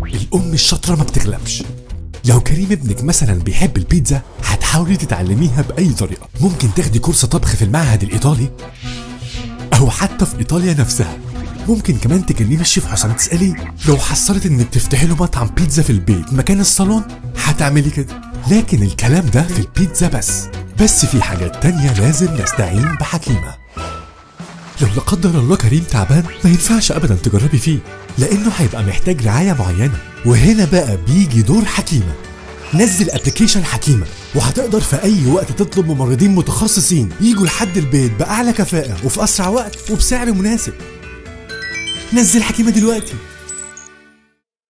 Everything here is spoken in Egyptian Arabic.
الأم الشاطرة ما بتغلبش لو كريم ابنك مثلا بيحب البيتزا هتحاولي تتعلميها بأي طريقة ممكن تاخدي كورس طبخ في المعهد الإيطالي أو حتى في إيطاليا نفسها ممكن كمان تكلمي الشيف حسام تسأليه لو حصلت إنك تفتحي له مطعم بيتزا في البيت مكان الصالون هتعملي كده لكن الكلام ده في البيتزا بس بس في حاجات تانية لازم نستعين بحكيمة لو لا قدر الله كريم تعبان ما ينفعش ابدا تجربي فيه لانه هيبقى محتاج رعايه معينه وهنا بقى بيجي دور حكيمه نزل ابلكيشن حكيمه وهتقدر في اي وقت تطلب ممرضين متخصصين يجوا لحد البيت باعلى كفاءه وفي اسرع وقت وبسعر مناسب نزل حكيمه دلوقتي